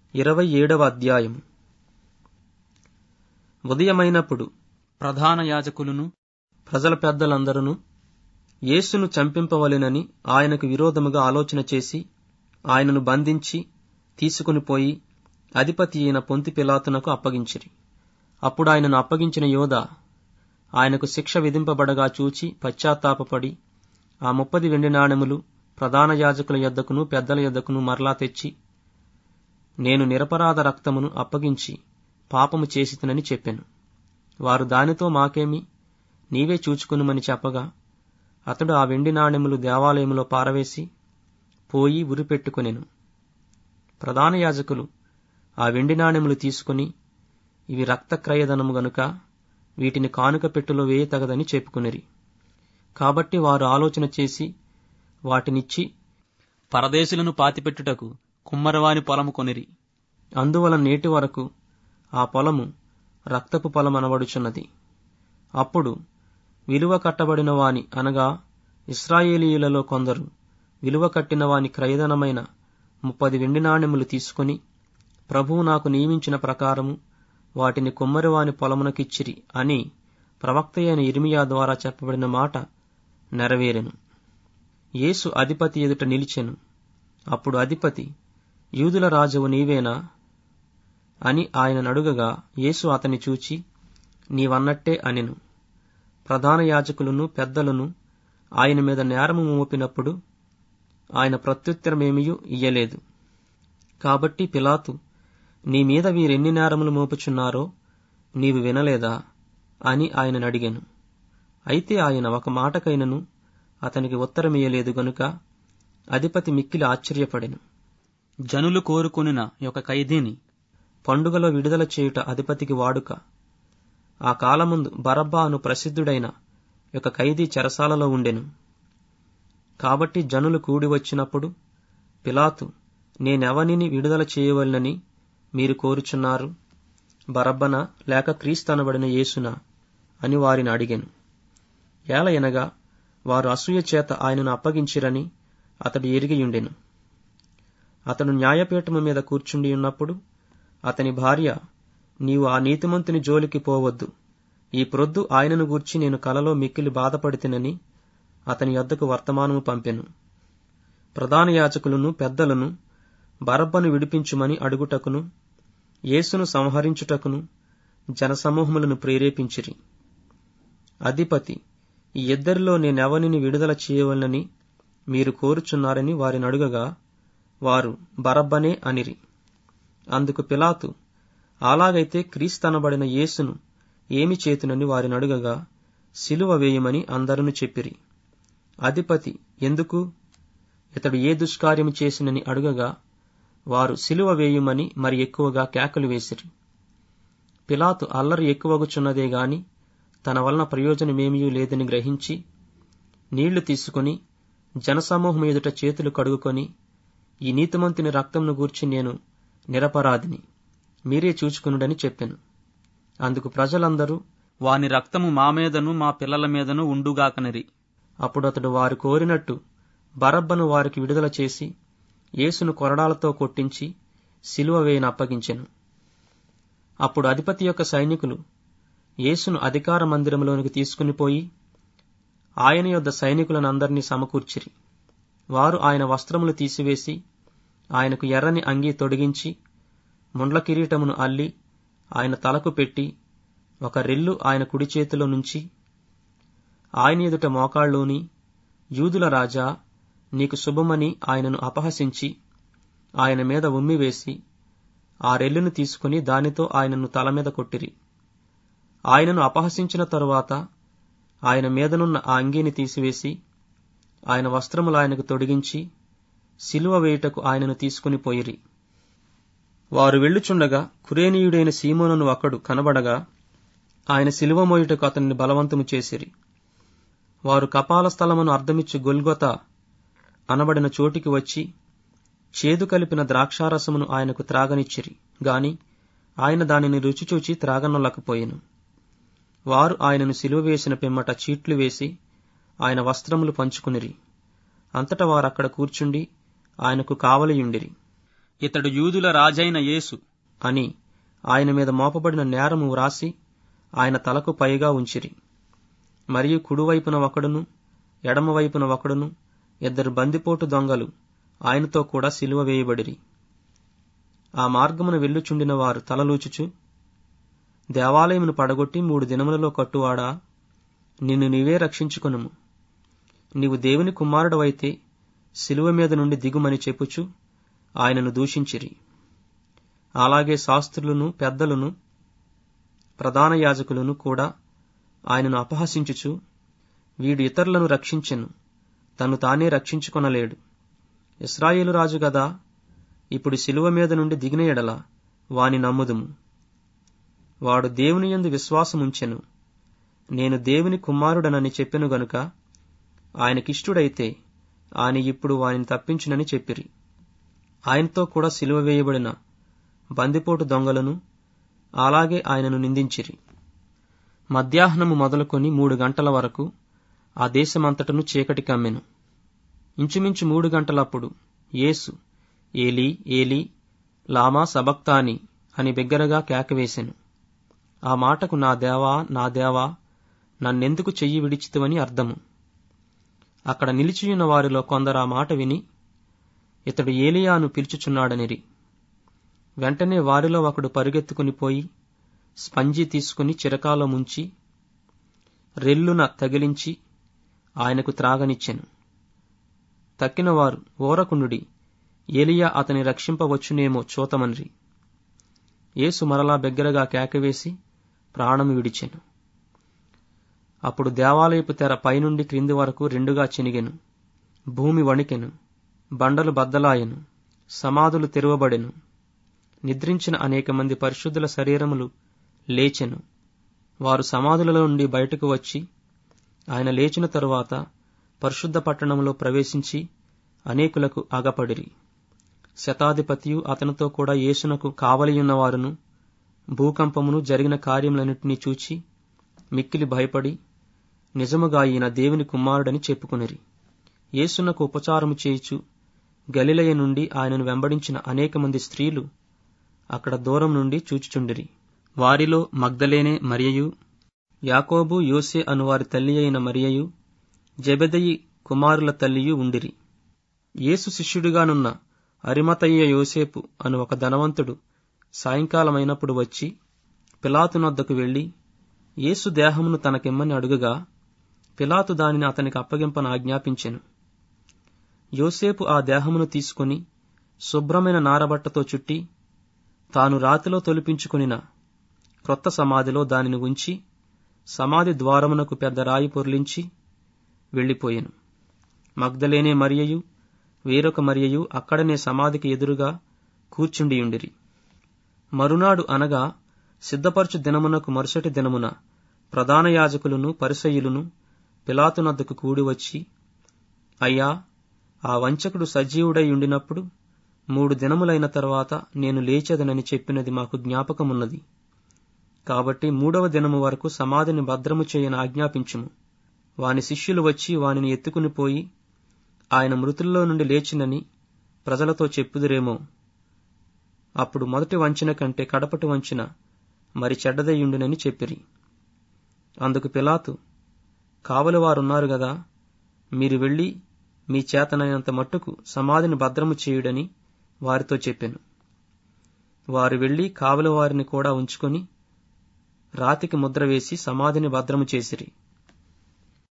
ఇరవై ఏడవ అధ్యాయం ఉదయమైనప్పుడు ప్రధాన యాజకులను ప్రజల పెద్దలందరూ యేసును చంపింపవలెనని ఆయనకు విరోధముగా ఆలోచన చేసి ఆయనను బంధించి తీసుకుని పోయి అధిపతి అయిన పొంతి పిలాతునకు అప్పగించిరి అప్పుడు ఆయనను అప్పగించిన యోధ ఆయనకు శిక్ష విధింపబడగా చూచి పశ్చాత్తాపపడి ఆ ముప్పది వెండి నాణెములు ప్రధాన యాజకుల యొద్దకును పెద్దల యొద్దకును మరలా తెచ్చి నేను నిరపరాధ రక్తమును అప్పగించి పాపము చేసితనని చెప్పాను వారు దానితో మాకేమి నీవే చూచుకునుమని చెప్పగా అతడు ఆ వెండి నాణెములు దేవాలయములో పారవేసి పోయి ఉరిపెట్టుకొనెను ప్రధాన యాజకులు ఆ వెండి నాణెములు తీసుకుని ఇవి రక్తక్రయధనము గనుక వీటిని కానుక పెట్టులో వేయతగదని చెప్పుకునిరి కాబట్టి వారు ఆలోచన చేసి వాటినిచ్చి పరదేశులను పాతిపెట్టుటకు కుమ్మరవాని పొలము కొనిరి అందువలన నేటి వరకు ఆ పొలము రక్తపు పొలమనబడుచున్నది అప్పుడు విలువ కట్టబడిన వాని అనగా ఇస్రాయేలీయులలో కొందరు విలువ కట్టిన వాని క్రయధనమైన ముప్పది వెండి నాణెములు తీసుకుని ప్రభువు నాకు నియమించిన ప్రకారము వాటిని కుమ్మరివాని పొలమునకిచ్చిరి అని ప్రవక్త అయిన ఇర్మియా ద్వారా చెప్పబడిన మాట నెరవేరెను యేసు అధిపతి ఎదుట నిలిచెను అప్పుడు అధిపతి యూదుల రాజువు నీవేనా అని ఆయన అడుగగా యేసు అతని చూచి నీవన్నట్టే అనెను ప్రధాన యాజకులను పెద్దలను ఆయన మీద నేరము మోపినప్పుడు ఆయన ప్రత్యుత్తరమేమియూ ఇయ్యలేదు కాబట్టి పిలాతు నీ మీద వీరెన్ని నేరములు మోపుచున్నారో నీవు వినలేదా అని ఆయనను అడిగాను అయితే ఆయన ఒక మాటకైనను అతనికి ఉత్తరమియ్యలేదు గనుక అధిపతి మిక్కిలి ఆశ్చర్యపడెను జనులు కోరుకొనిన ఒక ఖైదీని పండుగలో విడుదల చేయుట అధిపతికి వాడుక ఆ కాలముందు బరబ్బా అను ప్రసిద్ధుడైన ఒక ఖైదీ చెరసాలలో ఉండెను కాబట్టి జనులు కూడి వచ్చినప్పుడు పిలాతు నేనెవనిని విడుదల చేయవలనని మీరు కోరుచున్నారు బరబ్బన లేక క్రీస్తనబడిన యేసునా అని వారిని అడిగాను ఏలయనగా వారు అసూయ చేత ఆయనను అప్పగించిరని అతడు ఎరిగియుండెను అతడు న్యాయపీఠము మీద కూర్చుండి ఉన్నప్పుడు అతని భార్య నీవు ఆ నీతిమంతుని జోలికి పోవద్దు ఈ ప్రొద్దు ఆయనను గూర్చి నేను కలలో మిక్కిలి బాధపడితినని అతని యొద్దకు వర్తమానము పంపెను ప్రధాన యాజకులను పెద్దలను బరబ్బను విడిపించుమని అడుగుటకును యేసును సంహరించుటకును జనసమూహములను ప్రేరేపించిరి అధిపతి ఈ ఇద్దరిలో నేనెవనిని విడుదల చేయవలనని మీరు కోరుచున్నారని వారిని అడుగగా వారు బరబ్బనే అనిరి అందుకు పిలాతు అలాగైతే క్రీస్తనబడిన యేసును ఏమి చేతునని వారిని అడుగగా సిలువ వేయమని అందరూ చెప్పిరి అధిపతి ఎందుకు ఇతడు ఏ దుష్కార్యము చేసినని అడుగగా వారు సిలువ వేయుమని మరి ఎక్కువగా కేకలు వేసిరి పిలాతు అల్లరి ఎక్కువగుచున్నదే గాని తన వలన ప్రయోజనమేమీ లేదని గ్రహించి నీళ్లు తీసుకుని జనసమూహం ఎదుట చేతులు కడుగుకొని ఈ నీతిమంతుని రక్తంను గూర్చి నేను నిరపరాధిని మీరే చూచుకునుడని చెప్పాను అందుకు ప్రజలందరూ వాని రక్తము మా మీదను మా పిల్లల మీదను ఉండుగాకనిరి అప్పుడు అతడు వారు కోరినట్టు బరబ్బను వారికి విడుదల చేసి యేసును కొరడాలతో కొట్టించి సిలువ వేయను అప్పగించెను అప్పుడు అధిపతి యొక్క సైనికులు యేసును అధికార మందిరంలోనికి తీసుకుని పోయి ఆయన యొద్ద సైనికులను అందరినీ సమకూర్చిరి వారు ఆయన వస్త్రములు తీసివేసి ఆయనకు ఎర్రని అంగీ తొడిగించి ముండ్ల కిరీటమును అల్లి ఆయన తలకు పెట్టి ఒక రెల్లు ఆయన కుడి చేతిలో నుంచి ఆయన ఎదుట మోకాళ్ళలోని యూదుల రాజా నీకు శుభమని ఆయనను అపహసించి ఆయన మీద ఉమ్మివేసి ఆ రెల్లును తీసుకుని దానితో ఆయనను తల మీద కొట్టిరి ఆయనను అపహసించిన తరువాత ఆయన మీదనున్న ఆ అంగీని తీసివేసి ఆయన వస్త్రములు ఆయనకు తొడిగించి సిలువ వేయుటకు ఆయనను తీసుకుని పోయిరి వారు వెళ్ళుచుండగా కురేనీయుడైన సీమోనను ఒకడు కనబడగా ఆయన సిలువ మోయుటకు అతన్ని బలవంతము చేసిరి వారు కపాల స్థలమును అర్ధమిచ్చు గొల్గొత అనబడిన చోటికి వచ్చి చేదు కలిపిన ద్రాక్షారసమును ఆయనకు త్రాగనిచ్చిరి గాని ఆయన దానిని రుచిచూచి త్రాగనొల్లకపోయెను వారు ఆయనను సిలువ వేసిన పిమ్మట చీట్లు వేసి ఆయన వస్త్రములు పంచుకునిరి అంతటా వారక్కడ కూర్చుండి ఆయనకు కావలియుండిరి ఇతడు యూదుల రాజైన యేసు అని ఆయన మీద మోపబడిన నేరము వ్రాసి ఆయన తలకు పైగా ఉంచిరి మరియు కుడివైపున ఒకడును ఎడమవైపున ఒకడును ఇద్దరు బందిపోటు దొంగలు ఆయనతో కూడా సిలువ వేయబడిరి ఆ మార్గమున వెళ్ళుచుండిన వారు తలలూచుచు దేవాలయమును పడగొట్టి మూడు దినములలో కట్టువాడా నిన్ను నీవే రక్షించుకొనుము నీవు దేవుని కుమారుడవైతే శిలువ మీద నుండి దిగుమని చెప్పుచు ఆయనను దూషించిరి అలాగే శాస్త్రులను పెద్దలను ప్రధాన యాజకులను కూడా ఆయనను అపహసించుచు వీడు ఇతరులను రక్షించెను తను తానే రక్షించుకొనలేడు ఇస్రాయేలు రాజు గదా ఇప్పుడు శిలువ మీద నుండి దిగిన ఎడల వాని నమ్ముదుము వాడు దేవుని యందు విశ్వాసముంచెను నేను దేవుని కుమారుడనని చెప్పెను గనుక ఆయనకిష్టుడైతే ఆయన ఇప్పుడు వానిని తప్పించునని చెప్పిరి ఆయనతో కూడా సిలువ వేయబడిన బందిపోటు దొంగలను అలాగే ఆయనను నిందించిరి మధ్యాహ్నము మొదలుకొని మూడు గంటల వరకు ఆ దేశమంతటను చీకటి కమ్మెను ఇంచుమించు మూడు గంటలప్పుడు యేసు ఏలీ ఏలీ లామా సబక్తాని అని బిగ్గరగా కేకవేశెను ఆ మాటకు నా దేవా నా దేవా నన్నెందుకు చెయ్యి విడిచితువని అర్థము అక్కడ నిలిచియున్న వారిలో కొందరు ఆ మాట విని ఇతడు ఏలియాను పిలుచుచున్నాడనిరి వెంటనే వారిలో ఒకడు పరుగెత్తుకుని పోయి స్పంజి తీసుకుని చిరకాలో ముంచి రెల్లున తగిలించి ఆయనకు త్రాగనిచ్చెను తక్కినవారు ఓరకుండుడి ఏలియా అతని రక్షింపవచ్చునేమో చూతమనిరి యేసు మరలా బిగ్గరగా కేకవేసి ప్రాణము విడిచెను అప్పుడు దేవాలయపు తెర పైనుండి క్రింది వరకు రెండుగా చినిగెను భూమి వణికెను బండలు బద్దలాయెను సమాధులు తెరవబడెను నిద్రించిన అనేక మంది పరిశుద్ధుల శరీరములు లేచెను వారు సమాధులలో నుండి బయటకు వచ్చి ఆయన లేచిన తరువాత పరిశుద్ధ పట్టణంలో ప్రవేశించి అనేకులకు అగపడిరి శతాధిపతియు అతనితో కూడా యేసునకు కావలియున్నవారును భూకంపమును జరిగిన కార్యములన్నింటినీ చూచి మిక్కిలి భయపడి నిజముగా ఈయన దేవుని కుమారుడని చెప్పుకునిరి యేసునకు ఉపచారము చేయుచు గలిలయ నుండి ఆయనను వెంబడించిన అనేక మంది స్త్రీలు అక్కడ దూరం నుండి చూచుచుండిరి వారిలో మగ్ధలేనే మరియయు యాకోబు యోసే అను వారి తల్లి అయిన మరియయు జబెదయి కుమారుల తల్లియు ఉండిరి యేసు శిష్యుడిగానున్న అరిమతయ్య యోసేపు అను ఒక ధనవంతుడు సాయంకాలమైనప్పుడు వచ్చి పిలాతునొద్దకు వెళ్లి యేసు దేహమును తనకిమ్మని అడుగగా పిలాతు దానిని అతనికి అప్పగింపన ఆజ్ఞాపించెను యోసేపు ఆ దేహమును తీసుకుని శుభ్రమైన నారబట్టతో చుట్టి తాను రాతిలో తొలిపించుకునిన క్రొత్త సమాధిలో దానిని ఉంచి సమాధి ద్వారమునకు పెద్ద రాయి పొర్లించి వెళ్లిపోయెను మగ్ధలేనే మరియయు వేరొక మరియయు అక్కడనే సమాధికి ఎదురుగా కూర్చుండియుండిరి మరునాడు అనగా సిద్ధపరచు దినమునకు మరుసటి దినమున ప్రధాన యాజకులను పరిసయ్యులను పిలాతునద్దకు కూడి వచ్చి అయ్యా ఆ వంచకుడు సజీవుడై ఉండినప్పుడు మూడు దినములైన తర్వాత నేను లేచెదనని చెప్పినది మాకు జ్ఞాపకమున్నది కాబట్టి మూడవ దినము వరకు సమాధిని భద్రము చేయని ఆజ్ఞాపించుము వాని శిష్యులు వచ్చి వానిని ఎత్తుకుని పోయి ఆయన మృతుల్లో నుండి లేచినని ప్రజలతో చెప్పుదురేమో అప్పుడు మొదటి వంచిన కంటే కడపటి వంచిన మరి చెడ్డదయ్యుండునని చెప్పిరి అందుకు పిలాతు కావలివారున్నారు గదా మీరు వెళ్ళి మీ చేతనైనంత మట్టుకు సమాధిని భద్రము చేయుడని వారితో చెప్పాను వారు వెళ్లి కావలి వారిని కూడా ఉంచుకొని రాతికి ముద్ర వేసి సమాధిని భద్రము చేసిరి